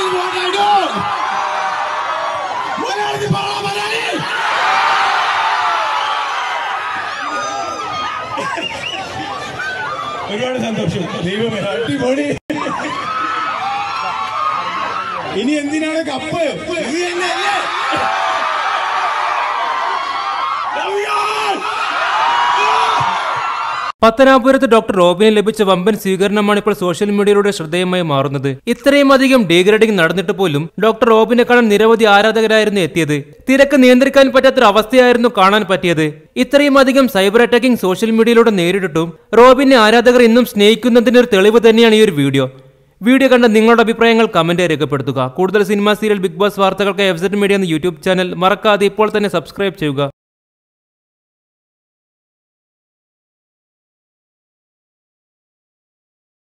is what I do. മലയാളത്തിൽ പറ മലയാളി ഒരുപാട് സന്തോഷം ദൈവമേ അടിപൊളി ഇനി എന്തിനാണ് കപ്പ് ഇത് തന്നെയല്ലേ Love you all. പത്തനാപുരത്ത് ഡോക്ടർ റോബിന് ലഭിച്ച വമ്പൻ സ്വീകരണമാണ് ഇപ്പോൾ സോഷ്യൽ മീഡിയയിലൂടെ ശ്രദ്ധേയമായി മാറുന്നത് ഇത്രയും അധികം ഡീഗ്രേഡിംഗ് നടന്നിട്ട് പോലും ഡോക്ടർ റോബിനെ കാണാൻ നിരവധി ആരാധകരായിരുന്നു എത്തിയത് തിരക്ക് നിയന്ത്രിക്കാൻ പറ്റാത്തൊരു അവസ്ഥയായിരുന്നു കാണാൻ പറ്റിയത് ഇത്രയും അധികം സൈബർ അറ്റാക്കിംഗ് സോഷ്യൽ മീഡിയയിലൂടെ നേരിട്ടിട്ടും റോബിനെ ആരാധകർ ഇന്നും സ്നേഹിക്കുന്നതിന്റെ ഒരു തെളിവ് തന്നെയാണ് ഈ ഒരു വീഡിയോ വീഡിയോ കണ്ട നിങ്ങളുടെ അഭിപ്രായങ്ങൾ കമന്റ് രേഖപ്പെടുത്തുക കൂടുതൽ സിനിമ സീരിയൽ ബിഗ് ബോസ് വാർത്തകൾക്ക് എഫ് മീഡിയ എന്ന യൂട്യൂബ് ചാനൽ മറക്കാതെ ഇപ്പോൾ തന്നെ സബ്സ്ക്രൈബ് ചെയ്യുക